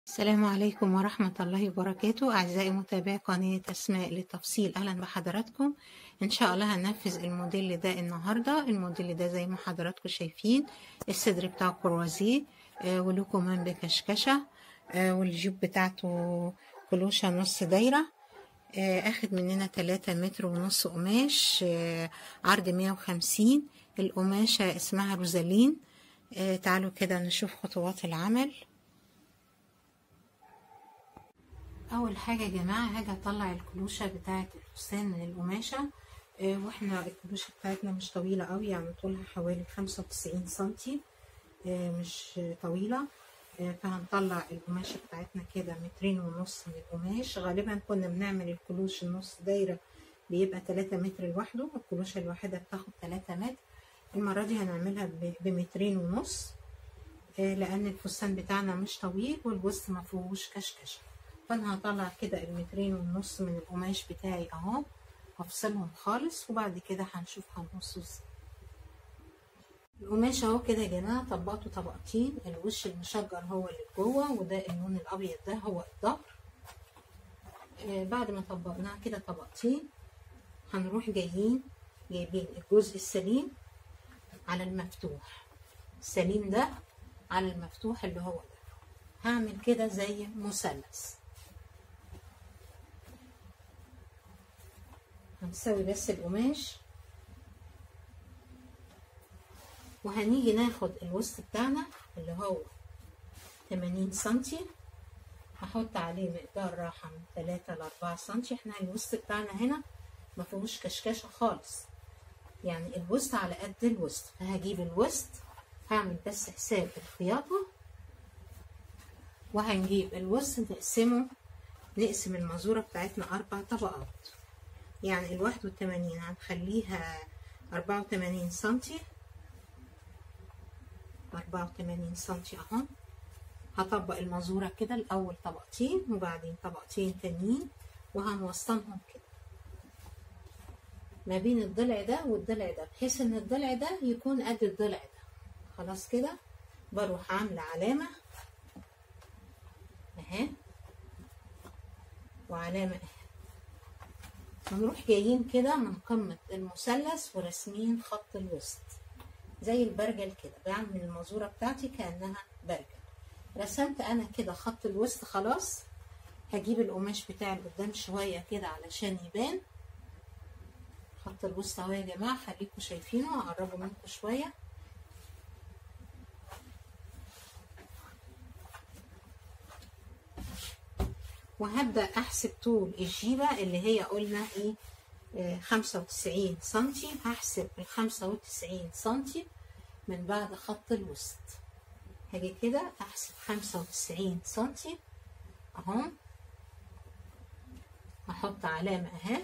السلام عليكم ورحمة الله وبركاته أعزائي متابعي قناة أسماء للتفصيل أهلا بحضراتكم إن شاء الله هننفذ الموديل ده النهاردة الموديل ده زي ما حضراتكم شايفين الصدر بتاعه كروازيه آه وله كمان بكشكشة آه والجيوب بتاعته كلوشة نص دايرة آه أخد مننا تلاتة متر ونص قماش آه عرض مية وخمسين القماشة اسمها روزالين آه تعالوا كده نشوف خطوات العمل اول حاجه يا جماعه هاجي اطلع الكلوشه بتاعه الفستان من القماشه آه واحنا الكلوشه بتاعتنا مش طويله قوي يعني طولها حوالي خمسة وتسعين سنتي آه مش طويله آه فهنطلع القماشه بتاعتنا كده مترين ونص من القماش غالبا كنا بنعمل الكلوش النص دايره بيبقى تلاتة متر لوحده الكلوشه الواحده بتاخد تلاتة متر المره دي هنعملها بمترين ونص لان الفستان بتاعنا مش طويل والوسط مفيهوش كشكشه فانا هطلع كده المترين والنص من القماش بتاعي اهو هفصلهم خالص وبعد كده هنشوف هنقصه ازاي القماش اهو كده يا جماعه طبقته طبقتين الوش المشجر هو اللي جوه وده اللون الابيض ده هو الظهر آه بعد ما طبقناه كده طبقتين هنروح جايين جايبين الجزء السليم على المفتوح السليم ده على المفتوح اللي هو ده هعمل كده زي مثلث هنسوي بس القماش وهنيجي ناخد الوسط بتاعنا اللي هو 80 سنتي هحط عليه مقدار راحة من 3 ل 4 سنتي احنا الوسط بتاعنا هنا ما فيهوش كشكشة خالص يعني الوسط على قد الوسط فهجيب الوسط هعمل بس حساب الخياطة وهنجيب الوسط نقسمه نقسم المازورة بتاعتنا أربع طبقات يعني الواحد وتمانين هنخليها أربعة وتمانين سنتي أربعة وتمانين سنتي أهو هطبق المازورة كده الأول طبقتين وبعدين طبقتين تانيين وهنوسطنهم كده ما بين الضلع ده والضلع ده بحيث ان الضلع ده يكون قد الضلع ده خلاص كده بروح عاملة علامة اهي وعلامة اهي ونروح جايين كده من قمة المثلث وراسمين خط الوسط زي البرجل كده بعمل المازورة بتاعتي كأنها برجل رسمت انا كده خط الوسط خلاص هجيب القماش بتاعي لقدام شوية كده علشان يبان خط الوسط اهو يا جماعة خليكم شايفينه هقربه منكم شوية وهبدأ أحسب طول الجيبة اللي هي قلنا إيه خمسة وتسعين سنتي هحسب الخمسة وتسعين سنتي من بعد خط الوسط هاجي كده أحسب خمسة وتسعين سنتي أهو هحط علامة أهي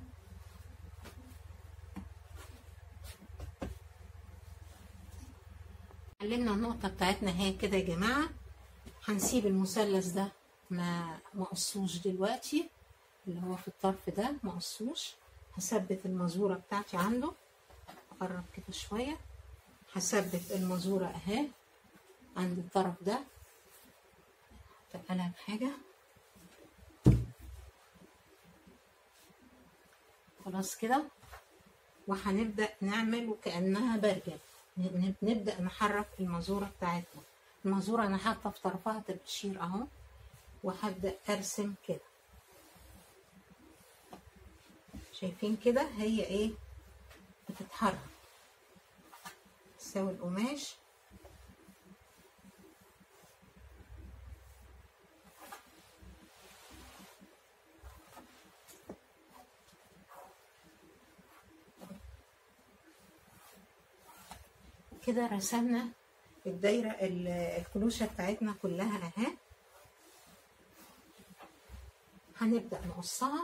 علمنا النقطة بتاعتنا اهي كده يا جماعة هنسيب المثلث ده ما مقصوش دلوقتي اللي هو في الطرف ده مقصوش هثبت المازورة بتاعتي عنده اقرب كده شوية هثبت المازورة اهي عند الطرف ده تقلها بحاجة خلاص كده وهنبدأ نعمل وكأنها برجل نبدأ نحرك المازورة بتاعتنا المازورة أنا حاطة في طرفها تبشير أهو وهبدأ أرسم كده شايفين كده هي إيه بتتحرك تساوي القماش كده رسمنا الدايرة الكلوشة بتاعتنا كلها اهي هنبدأ نقصها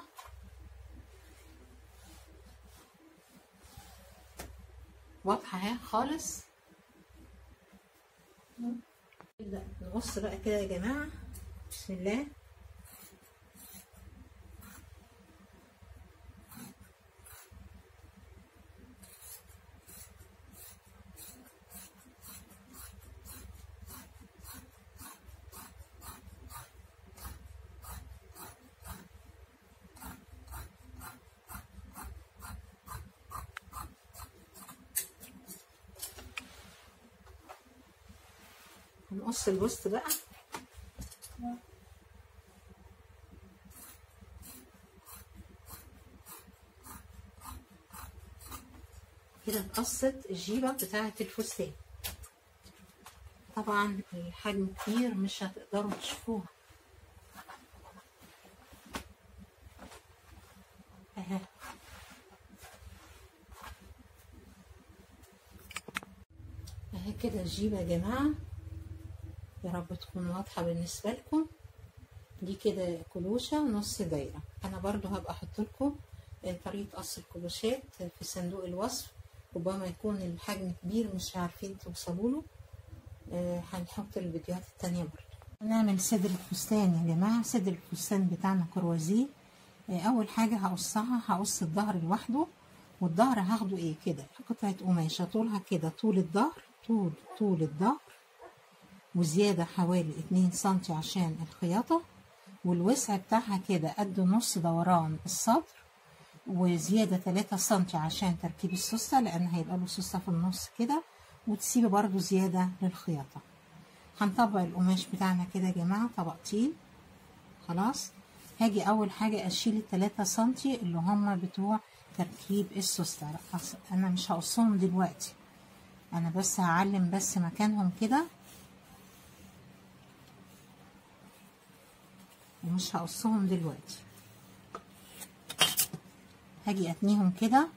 واضحة اهي خالص نبدأ نقص بقى كده يا جماعة بسم الله نقص الوسط بقى كده اتقصت الجيبة بتاعة الفستان طبعا الحجم كبير مش هتقدروا تشوفوها اهي اهي كده الجيبة يا جماعة يا رب تكون واضحة بالنسبة لكم دي كده كلوشة نص دايرة انا برضو هبقى احط لكم طريقة قص الكلوشات في صندوق الوصف ربما يكون الحجم كبير مش عارفين توصلوا له آه هنحط الفيديوهات التانية برضو هنعمل صدر الفستان يا جماعة صدر الفستان بتاعنا كروازيه آه أول حاجة هقصها هقص الظهر لوحده والظهر هاخده ايه كده قطعة قماشة طولها كده طول الظهر طول طول الظهر وزيادة حوالي اتنين سنتي عشان الخياطة والوسع بتاعها كده قد نص دوران الصدر وزيادة تلاتة سنتي عشان تركيب السوستة لأن هيبقى له سوستة في النص كده وتسيبي برضو زيادة للخياطة هنطبق القماش بتاعنا كده يا جماعة طبقتين خلاص هاجي أول حاجة أشيل التلاتة سنتي اللي هما بتوع تركيب السوستة أنا مش هقصهم دلوقتي أنا بس هعلم بس مكانهم كده ومش هقصهم دلوقتي هاجي اتنيهم كده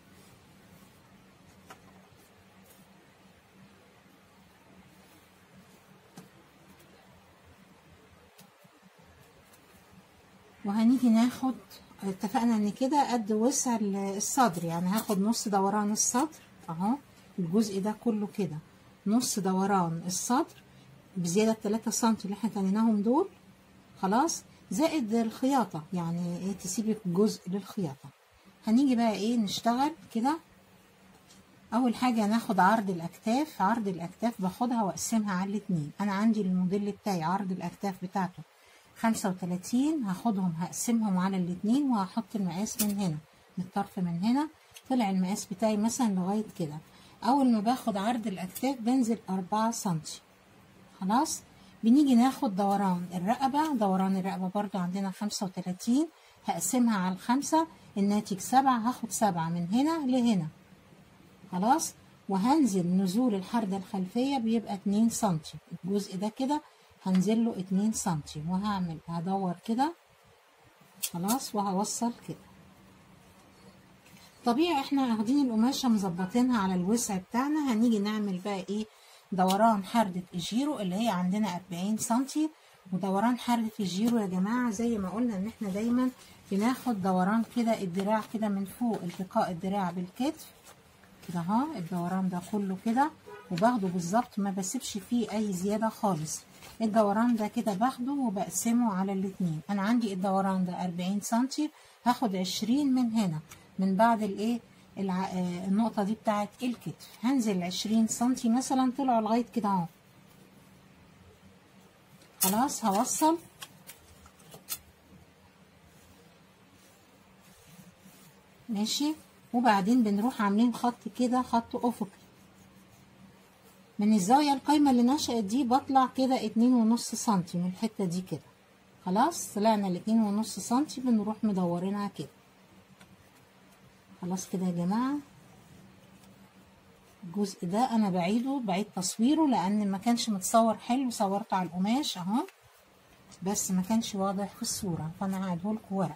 وهنيجي ناخد اتفقنا ان كده قد وسع الصدر يعني هاخد نص دوران الصدر اهو الجزء ده كله كده نص دوران الصدر بزيادة 3 سم اللي احنا تنيناهم دول خلاص زائد الخياطة يعني ايه تسيبي جزء للخياطة هنيجي بقى ايه نشتغل كده اول حاجة ناخد عرض الاكتاف عرض الاكتاف باخدها واقسمها على الاتنين انا عندي الموديل بتاعي عرض الاكتاف بتاعته خمسة وتلاتين هاخدهم هقسمهم على الاتنين وهحط المقاس من هنا من الطرف من هنا طلع المقاس بتاعي مثلا لغاية كده اول ما باخد عرض الاكتاف بنزل اربعة سنتي خلاص بنيجي ناخد دوران الرقبة دوران الرقبة برضو عندنا خمسة وتلاتين هقسمها على الخمسة الناتج سبعة هاخد سبعة من هنا لهنا خلاص وهنزل نزول الحردة الخلفية بيبقى اتنين سنتي الجزء ده كده هنزل له اتنين سنتي وهعمل هدور كده خلاص وهوصل كده طبيعي احنا واخدين القماشة مظبطينها على الوسع بتاعنا هنيجي نعمل بقى ايه دوران حردة الجيرو اللي هي عندنا أربعين سنتي ودوران حردة الجيرو يا جماعة زي ما قلنا ان احنا دايما بناخد دوران كده الدراع كده من فوق التقاء الدراع بالكتف كده اهو الدوران ده كله كده وباخده بالظبط ما بسيبش فيه اي زيادة خالص الدوران ده كده باخده وبقسمه على الاتنين انا عندي الدوران ده أربعين سنتي هاخد عشرين من هنا من بعد الايه الع... النقطة دي بتاعت الكتف هنزل عشرين سنتي مثلا طلعوا لغاية كده اهو خلاص هوصل ماشي وبعدين بنروح عاملين خط كده خط افقي من الزاوية القايمة اللي نشأت دي بطلع كده اتنين ونص سنتي من الحتة دي كده خلاص طلعنا الاتنين ونص سنتي بنروح مدورينها كده خلاص كده يا جماعة الجزء ده انا بعيده بعيد تصويره لان ما كانش متصور حلو صورته على القماش اهو بس ما كانش واضح في الصورة فانا هعيدهولكوا ورق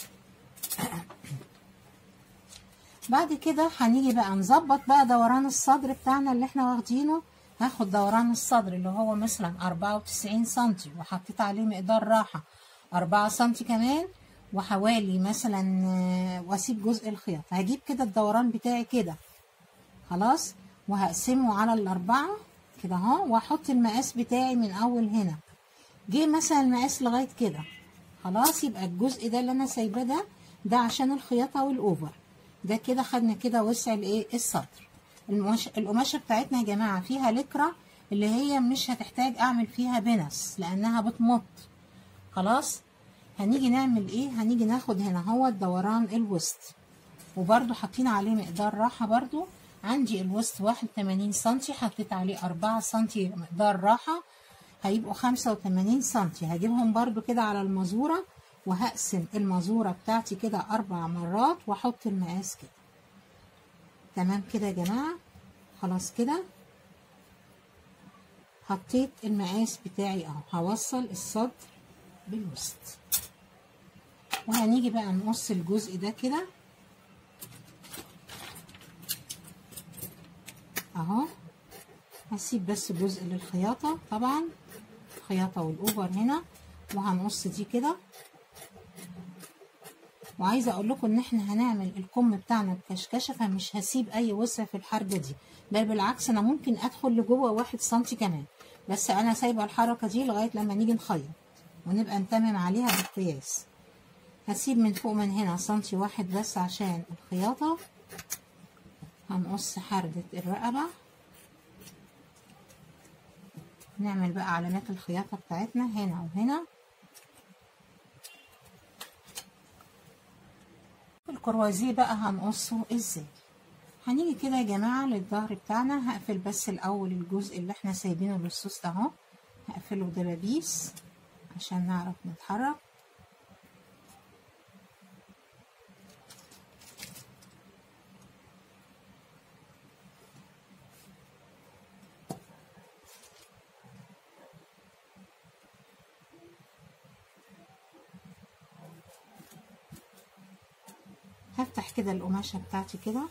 بعد كده هنيجي بقى نظبط بقى دوران الصدر بتاعنا اللي احنا واخدينه هاخد دوران الصدر اللي هو مثلا أربعة وتسعين سنتي وحطيت عليه مقدار راحة أربعة سنتي كمان وحوالي مثلا واسيب جزء الخياطة هجيب كده الدوران بتاعي كده خلاص وهقسمه على الأربعة كده اهو واحط المقاس بتاعي من أول هنا جه مثلا المقاس لغاية كده خلاص يبقى الجزء ده اللي أنا سايباه ده ده عشان الخياطة والأوفر ده كده خدنا كده وسع الايه الصدر القماشه بتاعتنا يا جماعه فيها لكرة اللي هي مش هتحتاج اعمل فيها بنس لانها بتمط خلاص هنيجي نعمل ايه هنيجي ناخد هنا هو دوران الوسط وبرده حاطين عليه مقدار راحه برده عندي الوسط واحد وتمانين سنتي حطيت عليه أربعة سنتي مقدار راحه هيبقوا خمسة وتمانين سنتي هجيبهم برضو كده على المزورة وهقسم المزورة بتاعتي كده أربع مرات وأحط المقاس كده تمام كده يا جماعة خلاص كده حطيت المقاس بتاعي اهو هوصل الصدر بالوسط وهنيجي بقى نقص الجزء ده كده اهو هسيب بس جزء للخياطة طبعا الخياطة والاوفر هنا وهنقص دي كده وعايزه اقول لكم ان احنا هنعمل الكم بتاعنا بكشكشه فمش هسيب اي وسع في الحرجه دي بل بالعكس انا ممكن ادخل لجوه واحد سنتي كمان بس انا سايبه الحركه دي لغايه لما نيجي نخيط ونبقى نتمم عليها بالقياس هسيب من فوق من هنا سنتي واحد بس عشان الخياطه هنقص حردة الرقبة نعمل بقى علامات الخياطة بتاعتنا هنا وهنا الكروازيه بقى هنقصه ازاي هنيجي كده يا جماعة للظهر بتاعنا هقفل بس الأول الجزء اللي احنا سايبينه للسوس ده اهو هقفله دبابيس عشان نعرف نتحرك هفتح كده القماشة بتاعتي كده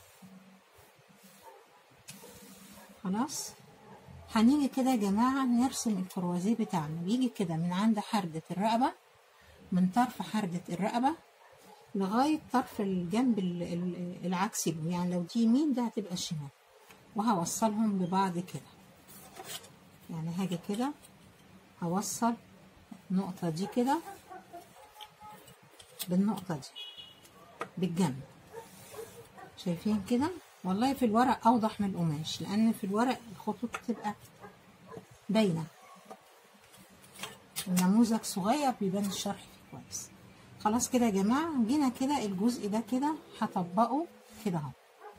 خلاص هنيجي كده يا جماعة نرسم الكروازيه بتاعنا بيجي كده من عند حردة الرقبة من طرف حردة الرقبة لغاية طرف الجنب ال- ال- العكسي له يعني لو دي يمين ده هتبقى شمال وهوصلهم ببعض كده يعني هاجي كده هوصل النقطة دي كده بالنقطة دي بالجنب شايفين كده والله في الورق اوضح من القماش لان في الورق الخطوط بتبقى باينه النموذج صغير بيبان الشرح فيه كويس خلاص كده يا جماعه جينا كده الجزء ده كده هطبقه كده اهو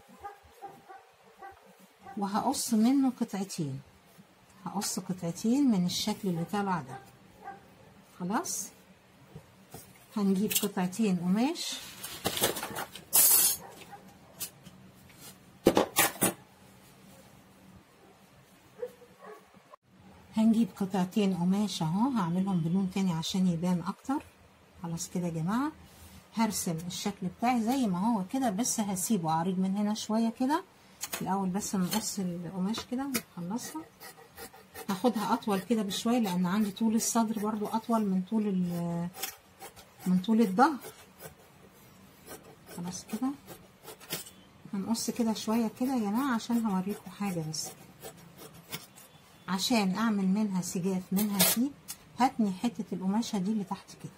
وهقص منه قطعتين هقص قطعتين من الشكل اللي طالع ده خلاص هنجيب قطعتين قماش هنجيب قطعتين قماش اهو هعملهم بلون تاني عشان يبان اكتر خلاص كده يا جماعه هرسم الشكل بتاعي زي ما هو كده بس هسيبه عريض من هنا شويه كده الاول بس نقص القماش كده ونخلصها هاخدها اطول كده بشويه لان عندي طول الصدر برضو اطول من طول ال- من طول الظهر خلاص كده هنقص كده شويه كده يا جماعه عشان هوريكم حاجه بس عشان اعمل منها سجاف منها فيه هتني حته القماشه دي اللي تحت كده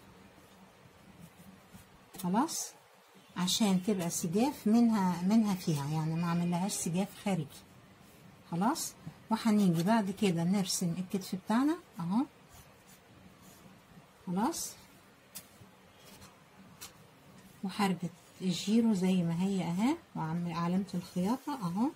خلاص عشان تبقى سجاف منها منها فيها يعني ما اعملهاش سجاف خارجي خلاص وهنيجي بعد كده نرسم الكتف بتاعنا اهو خلاص وحرجة الجيرو زي ما هي اهي وعمل علامة الخياطة اهو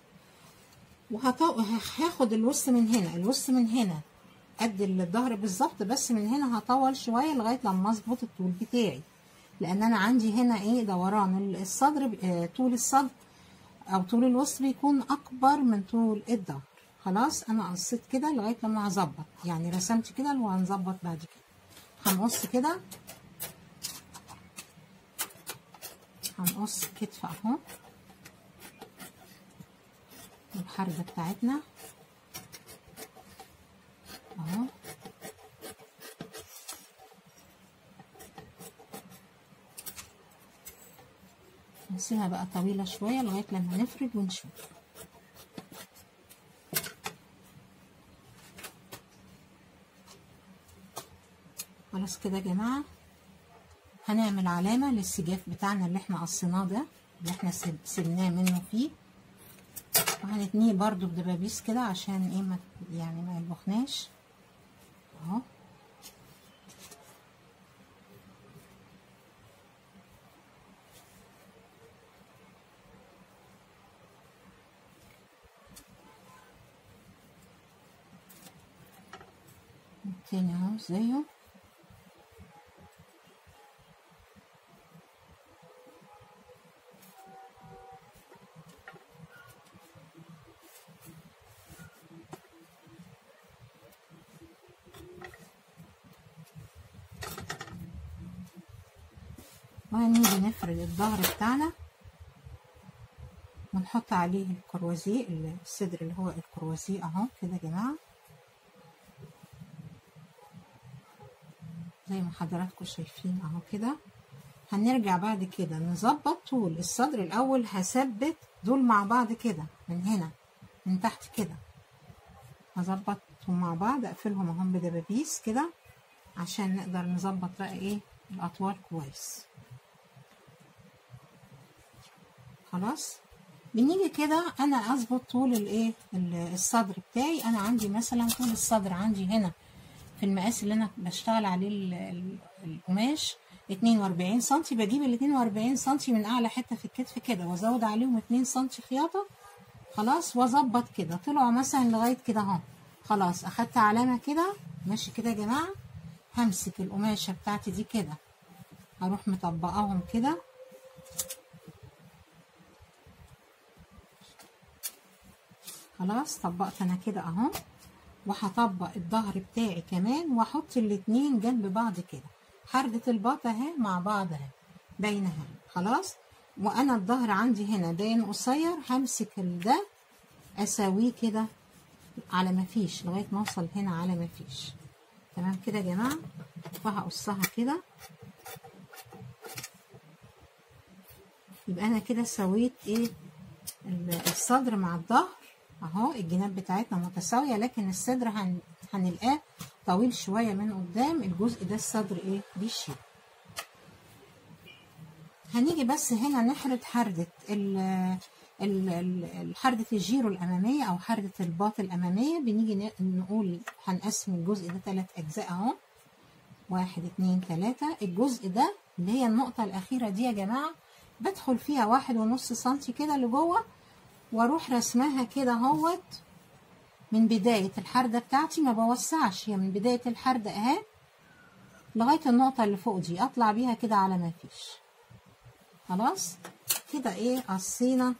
وهاخد الوسط من هنا الوسط من هنا قد الظهر بالظبط بس من هنا هطول شوية لغاية لما اظبط الطول بتاعي لان انا عندي هنا ايه دوران الصدر آه، طول الصدر او طول الوسط بيكون اكبر من طول الظهر خلاص انا قصيت كده لغايه لما هظبط يعني رسمت كده وهنظبط بعد كده هنقص كده هنقص كتف اهو الحرجه بتاعتنا اهو نسيبها بقى طويلة شوية لغاية لما نفرد ونشوف خلاص كده يا جماعة هنعمل علامة للسجاف بتاعنا اللي احنا قصيناه ده اللي احنا سيب- سيبناه منه فيه وهنتنيه برضو بدبابيس كده عشان ايه ما يعني ما يلبخناش اهو تاني اهو زيه وهنيجي نفرد الظهر بتاعنا ونحط عليه الكروزيه الصدر اللي هو الكروزيه اهو كده يا جماعه زي ما حضراتكم شايفين اهو كده هنرجع بعد كده نظبط طول الصدر الاول هثبت دول مع بعض كده من هنا من تحت كده هظبطهم مع بعض اقفلهم اهم بدبابيس كده عشان نقدر نظبط بقى ايه الاطوال كويس خلاص بنيجي كده انا اظبط طول الايه الصدر بتاعي انا عندي مثلا طول الصدر عندي هنا في المقاس اللي انا بشتغل عليه ال- ال- القماش 42 سم بجيب ال 42 سم من اعلى حته في الكتف كده وازود عليهم 2 سم خياطه خلاص واظبط كده طلعوا مثلا لغايه كده اهو خلاص اخدت علامه كده ماشي كده يا جماعه همسك القماشه بتاعتي دي كده هروح مطبقاهم كده خلاص طبقت انا كده اهو وهطبق الظهر بتاعي كمان واحط الاتنين جنب بعض كده حردة الباط اهي مع بعض اهي باينه اهي خلاص وانا الظهر عندي هنا باين قصير همسك ده اساويه كده على ما فيش لغايه ما اوصل هنا على ما فيش تمام كده يا جماعه وهقصها كده يبقى انا كده سويت ايه الصدر مع الظهر اهو الجناب بتاعتنا متساويه لكن الصدر هن... هنلقاه طويل شويه من قدام الجزء ده الصدر ايه بيشيل هنيجي بس هنا نحرد حردة ال ال- ال- حردة الجيرو الأمامية أو حردة الباط الأمامية بنيجي ن- نقول هنقسم الجزء ده تلات أجزاء أهو واحد اتنين تلاتة الجزء ده اللي هي النقطة الأخيرة دي يا جماعة بدخل فيها واحد ونص سنتي كده لجوه واروح رسمها كده اهوت من بداية الحردة بتاعتي ما بوسعش هي من بداية الحردة اهي لغاية النقطة اللي فوق دي اطلع بيها كده على ما فيش خلاص كده ايه قصينا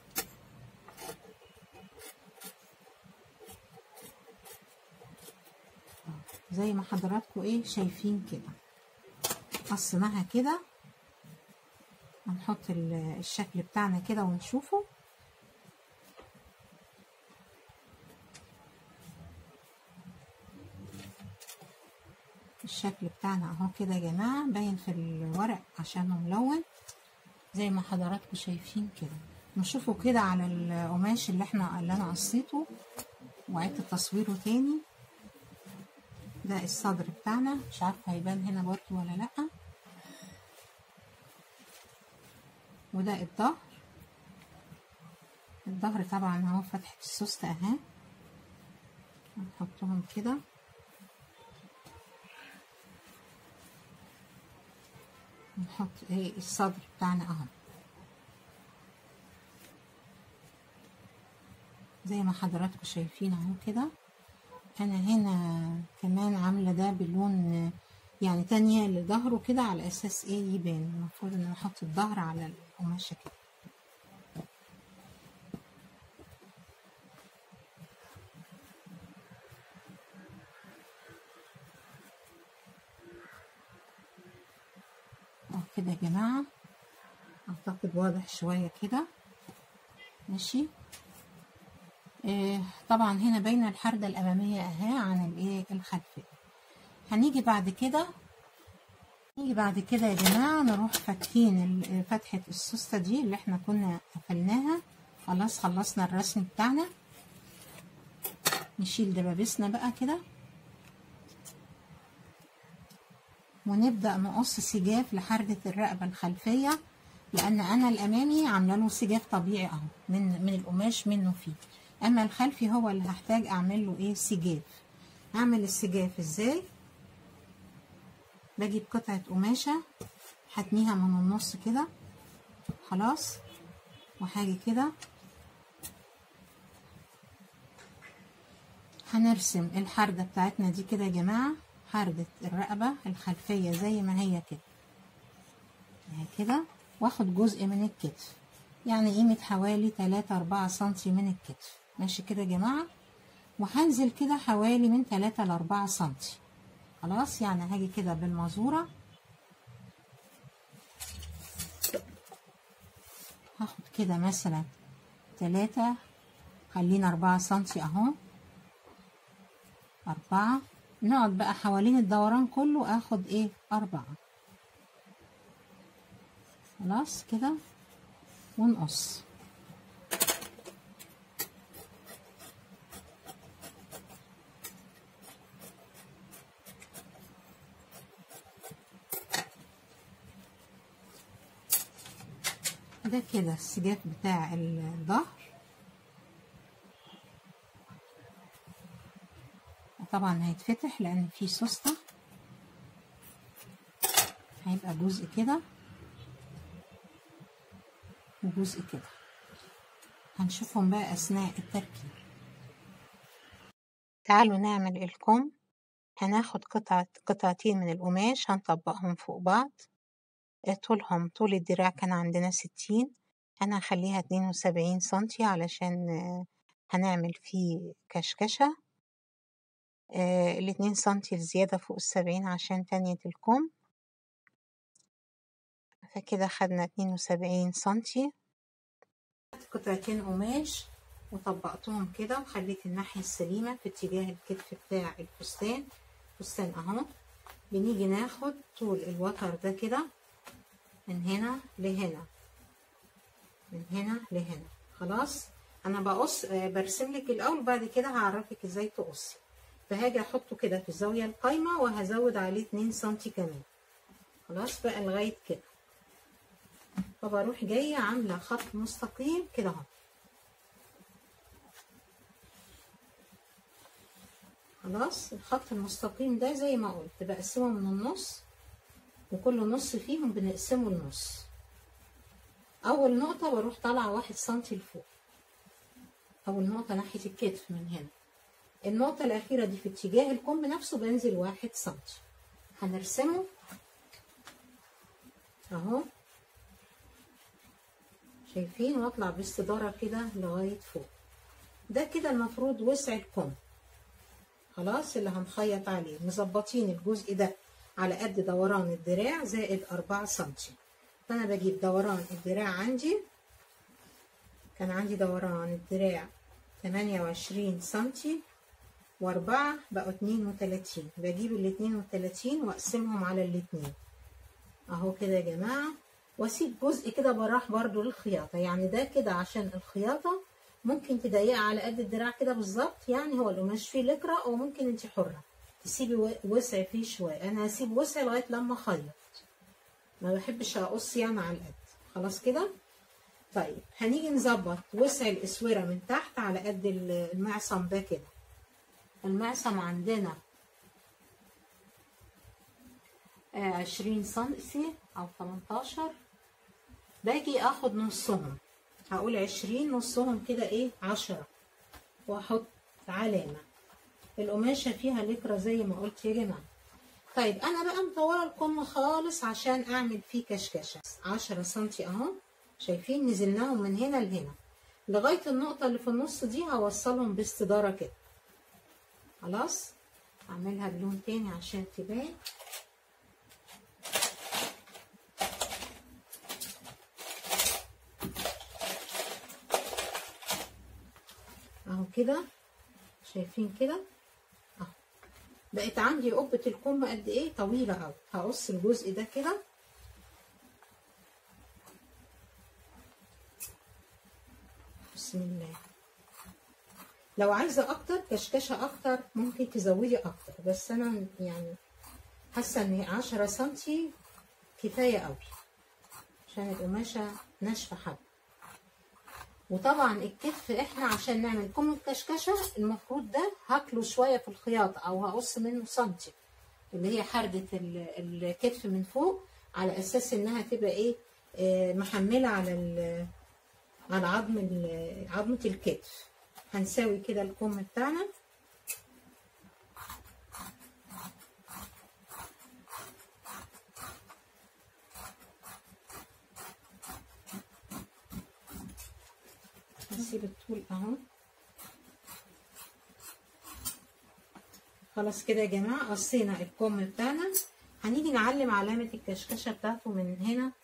زي ما حضراتكم ايه شايفين كده قصيناها كده هنحط ال- الشكل بتاعنا كده ونشوفه الشكل بتاعنا اهو كده يا جماعة باين في الورق عشانه ملون زي ما حضراتكم شايفين كده نشوفه كده على القماش اللي احنا اللي انا قصيته وعدت تصويره تاني ده الصدر بتاعنا مش عارفه هيبان هنا برضه ولا لا وده الظهر الظهر طبعا اهو فتحة السوست اهي هنحطهم كده نحط ايه الصدر بتاعنا اهو زي ما حضراتكم شايفين اهو كده انا هنا كمان عامله ده بلون يعني تانية لظهره كده على اساس ايه يبان المفروض ان احط الظهر على القماشه كده اهو كده يا جماعه اعتقد واضح شويه كده ماشي آه طبعا هنا باينه الحرده الاماميه اهي عن الايه الخلفيه هنيجي بعد كده نيجي بعد كده يا جماعه نروح فاتحين ال- فتحه السوسته دي اللي احنا كنا قفلناها خلاص خلصنا الرسم بتاعنا نشيل دبابيسنا بقى كده ونبدأ نقص سجاف لحردة الرقبة الخلفية لأن أنا الأمامي عاملة له سجاف طبيعي أهو من من القماش منه فيه أما الخلفي هو اللي هحتاج أعمل له إيه سجاف أعمل السجاف إزاي بجيب قطعة قماشة هتنيها من النص كده خلاص وهاجي كده هنرسم الحردة بتاعتنا دي كده يا جماعة حردة الرقبة الخلفية زي ما هي كده اهي كده واخد جزء من الكتف يعني قيمة حوالي تلاتة أربعة سنتي من الكتف ماشي كده يا جماعة وهنزل كده حوالي من تلاتة لأربعة سنتي خلاص يعني هاجي كده بالمزورة هاخد كده مثلا تلاتة خلينا أربعة سنتي أهو أربعة نقعد بقى حوالين الدوران كله اخد ايه أربعة خلاص كده ونقص ده كده السجاف بتاع الظهر طبعا هيتفتح لان في سوسته هيبقى جزء كده وجزء كده هنشوفهم بقى اثناء التركيب تعالوا نعمل الكم هناخد قطعة قطعتين من القماش هنطبقهم فوق بعض طولهم طول الدراع كان عندنا ستين أنا هخليها اتنين وسبعين سنتي علشان هنعمل فيه كشكشة آه الاتنين سنتي الزيادة فوق السبعين عشان تانية الكم فكده خدنا اتنين وسبعين سنتي قطعتين قماش وطبقتهم كده وخليت الناحية السليمة في اتجاه الكتف بتاع الفستان فستان اهو بنيجي ناخد طول الوتر ده كده من هنا لهنا من هنا لهنا خلاص انا بقص برسم لك الاول وبعد كده هعرفك ازاي تقصي فهاجي احطه كده في الزاويه القايمه وهزود عليه 2 سم كمان خلاص بقى لغايه كده فبروح جايه عامله خط مستقيم كده اهو خلاص الخط المستقيم ده زي ما قلت بقسمه من النص وكل نص فيهم بنقسمه النص اول نقطه بروح طالعه واحد سنتي لفوق اول نقطه ناحيه الكتف من هنا النقطة الأخيرة دي في اتجاه الكم نفسه بنزل واحد سنتي هنرسمه أهو شايفين واطلع باستدارة كده لغاية فوق ده كده المفروض وسع الكم خلاص اللي هنخيط عليه مظبطين الجزء ده على قد دوران الدراع زائد أربعة سنتي فأنا بجيب دوران الدراع عندي كان عندي دوران الدراع تمانية وعشرين سنتي وأربعة بقوا اتنين وتلاتين بجيب الاتنين وتلاتين وأقسمهم على الاتنين أهو كده يا جماعة وأسيب جزء كده براح برضو للخياطة يعني ده كده عشان الخياطة ممكن تضيقها على قد الدراع كده بالظبط يعني هو القماش فيه لكرة أو ممكن انت حرة تسيبي وسع فيه شوية أنا هسيب وسع لغاية لما أخيط ما بحبش أقص يعني على القد خلاص كده طيب هنيجي نظبط وسع الأسورة من تحت على قد المعصم ده كده المعصم عندنا عشرين سنتي أو تمنتاشر باجي اخد نصهم هقول عشرين نصهم كده ايه عشرة واحط علامة القماشة فيها لكرة زي ما قلت يا جماعة طيب انا بقى مطولة الكم خالص عشان اعمل فيه كشكشة عشرة سنتي اهو شايفين نزلناهم من هنا لهنا لغاية النقطة اللي في النص دي هوصلهم باستدارة كده خلاص اعملها بلون تاني عشان تبان اهو كده شايفين كده اهو بقت عندي قبة الكم قد ايه طويلة اهو هقص الجزء ده كده بسم الله لو عايزة اكتر كشكشة اكتر ممكن تزودي اكتر بس انا يعني حاسة ان عشرة سنتي كفاية قوي عشان القماشة ناشفة حبة وطبعا الكتف احنا عشان نعمل كم الكشكشه المفروض ده هاكله شويه في الخياطه او هقص منه سنتي اللي هي حرده الكتف من فوق على اساس انها تبقى ايه آه محمله على على عظم عظمه الكتف هنساوي كده الكم بتاعنا هسيب الطول اهو خلاص كده يا جماعه قصينا الكم بتاعنا هنيجي نعلم علامه الكشكشه بتاعته من هنا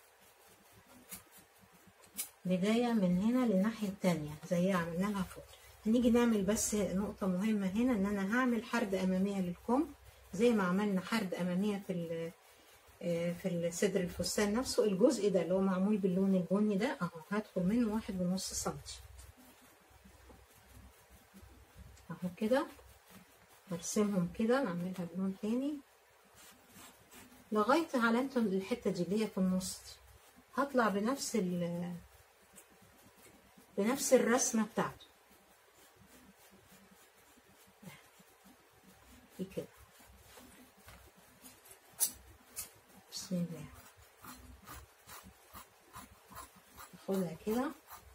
بدايه من هنا للناحيه التانية زي عملنا لها فوق هنيجي نعمل بس نقطه مهمه هنا ان انا هعمل حرد اماميه للكم زي ما عملنا حرد اماميه في في صدر الفستان نفسه الجزء ده اللي هو معمول باللون البني ده اهو هدخل منه واحد ونص سنتي اهو كده برسمهم كده نعملها بلون تاني لغاية علامة الحتة دي اللي هي في النص دي هطلع بنفس ال بنفس الرسمة بتاعته دي كده بسم الله ناخدها كده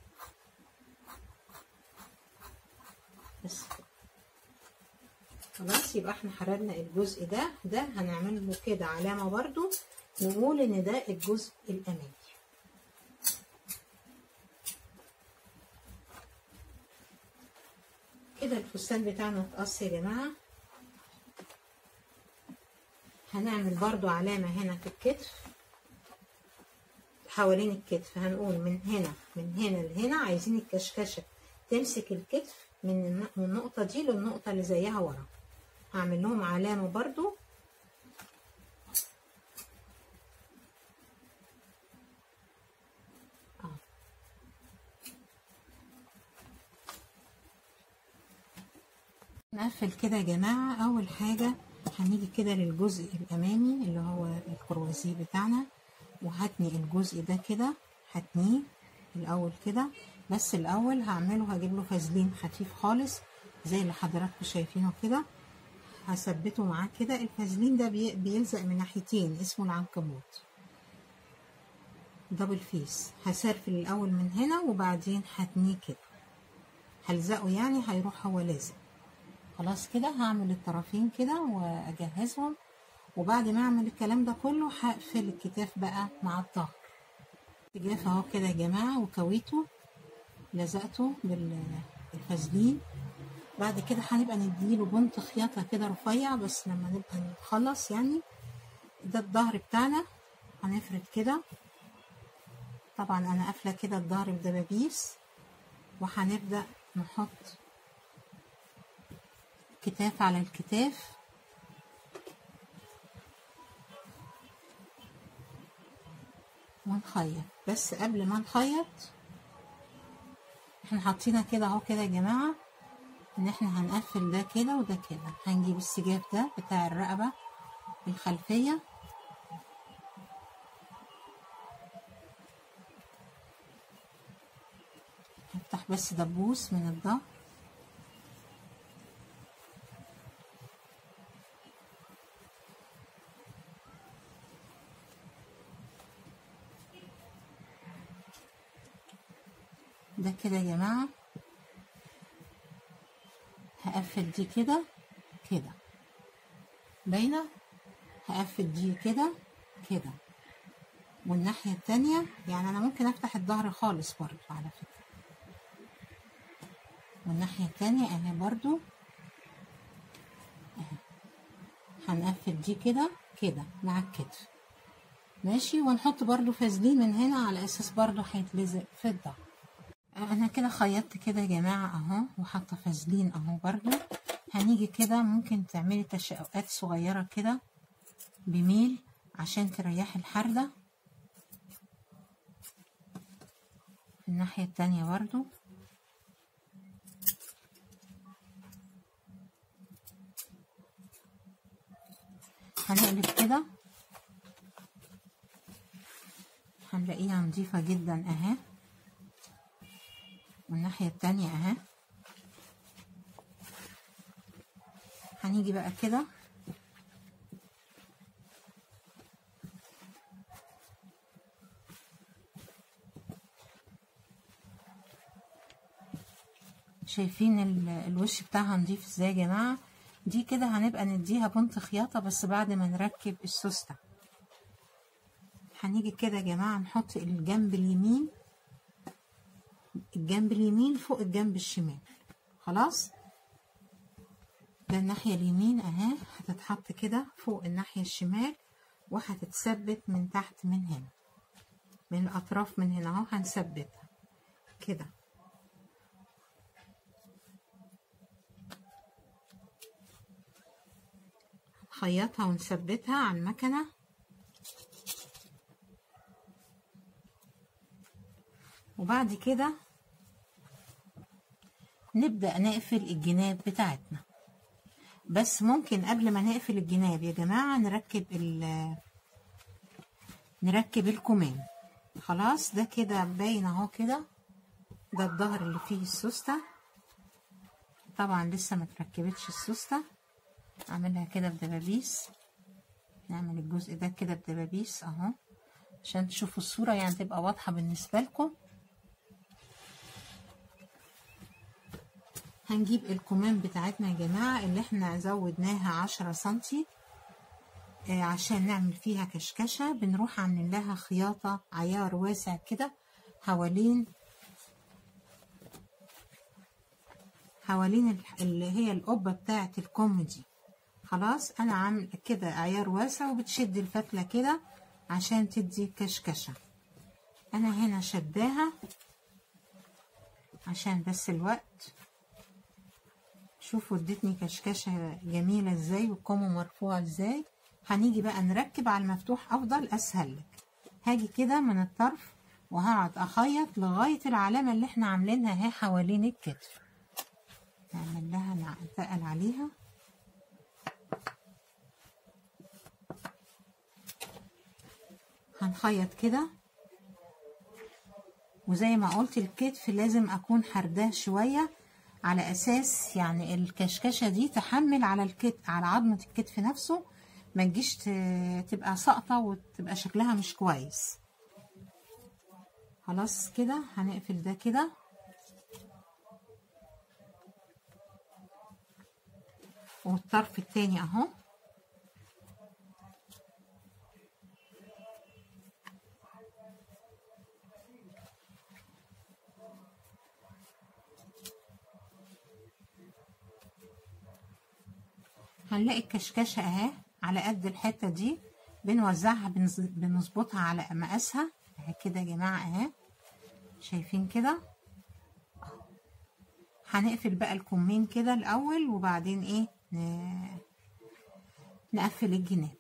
بس خلاص يبقى احنا حررنا الجزء ده ده هنعمل له كده علامة برضو نقول ان ده الجزء الامامي كده الفستان بتاعنا اتقص يا جماعة هنعمل برضو علامة هنا في الكتف حوالين الكتف هنقول من هنا من هنا لهنا عايزين الكشكشة تمسك الكتف من النقطة دي للنقطة اللي زيها ورا هعمل لهم علامة برضو آه. نقفل كده يا جماعة أول حاجة هنيجي كده للجزء الأمامي اللي هو الكروازيه بتاعنا وهتني الجزء ده كده هتنيه الأول كده بس الأول هعمله هجيب له فازلين خفيف خالص زي اللي حضراتكم شايفينه كده هثبته معاه كده الفازلين ده بيلزق من ناحيتين اسمه العنكبوت دبل فيس هسرفل الأول من هنا وبعدين هتنيه كده هلزقه يعني هيروح هو لازق خلاص كده هعمل الطرفين كده واجهزهم وبعد ما اعمل الكلام ده كله هقفل الكتاف بقى مع الظهر الكتاف اهو كده يا جماعه وكويته لزقته بالفازلين بعد كده هنبقى نديله بنط خياطه كده رفيع بس لما نبقى نخلص يعني ده الظهر بتاعنا هنفرد كده طبعا انا قافله كده الظهر بدبابيس وهنبدا نحط كتاف على الكتاف ونخيط بس قبل ما نخيط احنا حاطينها كده اهو كده يا جماعه ان احنا هنقفل ده كده وده كده هنجيب السجاف ده بتاع الرقبه الخلفيه هفتح بس دبوس من الظهر ده كده يا جماعة هقفل دي كده كده باينة هقفل دي كده كده والناحية التانية يعني أنا ممكن أفتح الظهر خالص برضو على فكرة والناحية التانية أهي برضو أهي هنقفل دي كده كده مع الكتف ماشي ونحط برضو فازلين من هنا على أساس برضو هيتلزق في الظهر انا كده خيطت كده يا جماعه اهو وحاطه فازلين اهو برضو هنيجي كده ممكن تعملي تشققات صغيره كده بميل عشان تريحي الحرده في الناحيه التانية برضو هنقلب كده هنلاقيها نظيفه جدا اهي والناحية التانية اهي هنيجي بقى كده شايفين الوش بتاعها نضيف ازاي يا جماعة دي كده هنبقى نديها بنط خياطة بس بعد ما نركب السوستة هنيجي كده يا جماعة نحط الجنب اليمين الجنب اليمين فوق الجنب الشمال خلاص ده الناحية اليمين اهي هتتحط كده فوق الناحية الشمال وهتتثبت من تحت من هنا من الأطراف من هنا اهو هنثبتها كده نخيطها ونثبتها على المكنة وبعد كده نبدأ نقفل الجناب بتاعتنا بس ممكن قبل ما نقفل الجناب يا جماعة نركب ال نركب الكمام خلاص ده كده باين اهو كده ده الظهر اللي فيه السوستة طبعا لسه ما تركبتش السوستة اعملها كده بدبابيس نعمل الجزء ده كده بدبابيس اهو عشان تشوفوا الصورة يعني تبقى واضحة بالنسبة لكم هنجيب الكمام بتاعتنا يا جماعة اللي احنا زودناها عشرة سنتي آه عشان نعمل فيها كشكشة بنروح عاملين لها خياطة عيار واسع كده حوالين حوالين اللي هي القبة بتاعة الكم دي خلاص انا عامل كده عيار واسع وبتشد الفتلة كده عشان تدي كشكشة انا هنا شداها عشان بس الوقت شوفوا ادتني كشكشة جميلة ازاي والكم مرفوع ازاي هنيجي بقى نركب على المفتوح افضل اسهل لك هاجي كده من الطرف وهقعد اخيط لغاية العلامة اللي احنا عاملينها اهي حوالين الكتف نعمل لها نتقل عليها هنخيط كده وزي ما قلت الكتف لازم اكون حرداه شويه على اساس يعني الكشكشه دي تحمل على الكتف على عظمه الكتف نفسه ما تجيش تبقى ساقطه وتبقى شكلها مش كويس خلاص كده هنقفل ده كده والطرف التاني اهو هنلاقي الكشكشة اهي على قد الحتة دي بنوزعها بنظبطها على مقاسها اهي كده يا جماعة اهي شايفين كده هنقفل بقى الكمين كده الاول وبعدين ايه نقفل الجناب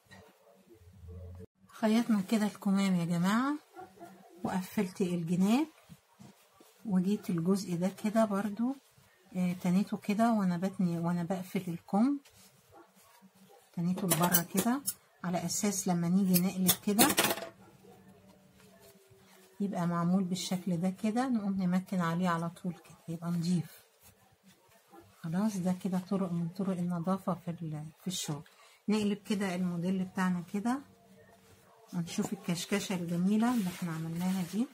خيطنا كده الكمام يا جماعة وقفلت الجناب وجيت الجزء ده كده برضو اه تنيته كده وانا بتني وانا بقفل الكم تنيته لبره كده على اساس لما نيجي نقلب كده يبقى معمول بالشكل ده كده نقوم نمكن عليه على طول كده يبقى نضيف خلاص ده كده طرق من طرق النظافة في في الشغل نقلب كده الموديل بتاعنا كده ونشوف الكشكشة الجميلة اللي احنا عملناها دي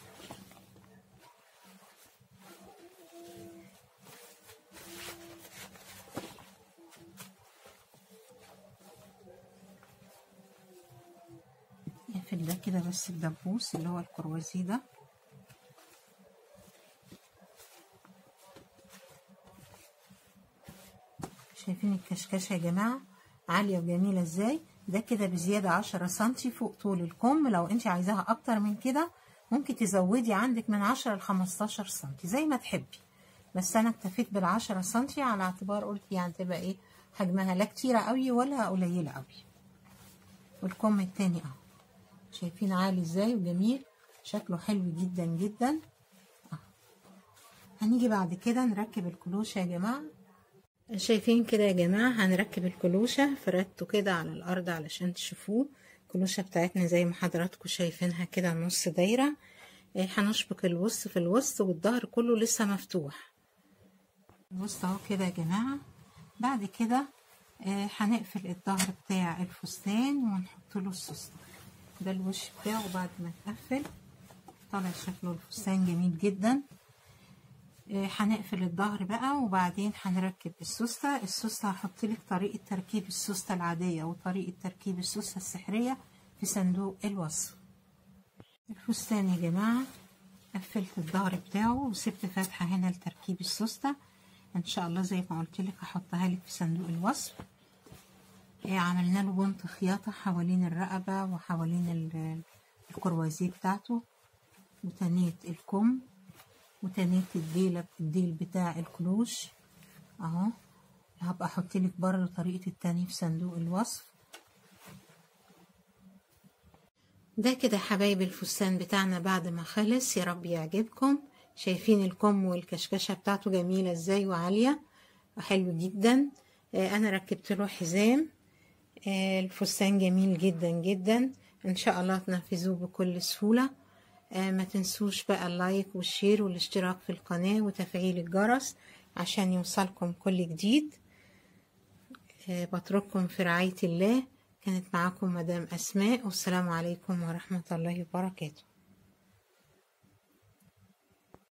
نقفل ده كده بس الدبوس اللي هو الكروازي ده شايفين الكشكشة يا جماعة عالية وجميلة ازاي ده كده بزيادة عشرة سنتي فوق طول الكم لو انت عايزاها اكتر من كده ممكن تزودي عندك من عشرة لخمستاشر سنتي زي ما تحبي بس انا اكتفيت بالعشرة سنتي على اعتبار قلت يعني تبقى ايه حجمها لا كتيرة قوي ولا قليلة قوي والكم التاني اهو شايفين عالي ازاي وجميل شكله حلو جدا جدا اه. هنيجي بعد كده نركب الكلوشة يا جماعة شايفين كده يا جماعة هنركب الكلوشة فردته كده على الأرض علشان تشوفوه الكلوشة بتاعتنا زي ما حضراتكم شايفينها كده نص دايرة هنشبك الوسط في الوسط والظهر كله لسه مفتوح الوسط اهو كده يا جماعة بعد كده هنقفل الظهر بتاع الفستان ونحط له السوستة ده الوش بتاعه بعد ما اتقفل طالع شكله الفستان جميل جدا هنقفل الظهر بقى وبعدين هنركب السوستة السوستة هحط لك طريقة تركيب السوستة العادية وطريقة تركيب السوستة السحرية في صندوق الوصف الفستان يا جماعة قفلت الظهر بتاعه وسبت فتحة هنا لتركيب السوستة ان شاء الله زي ما قلت لك هحطها لك في صندوق الوصف إيه عملنا له بنط خياطة حوالين الرقبة وحوالين الكروازيه بتاعته وتنيت الكم وتنيت الديل الديل بتاع الكلوش اهو هبقى احط لك برضه طريقة التاني في صندوق الوصف ده كده حبايب الفستان بتاعنا بعد ما خلص يا رب يعجبكم شايفين الكم والكشكشة بتاعته جميلة ازاي وعالية وحلو جدا آه انا ركبت له حزام آه الفستان جميل جدا جدا ان شاء الله تنفذوه بكل سهولة آه ما تنسوش بقى اللايك والشير والاشتراك في القناة وتفعيل الجرس عشان يوصلكم كل جديد بترككم في رعاية الله كانت معاكم مدام أسماء والسلام عليكم ورحمة الله وبركاته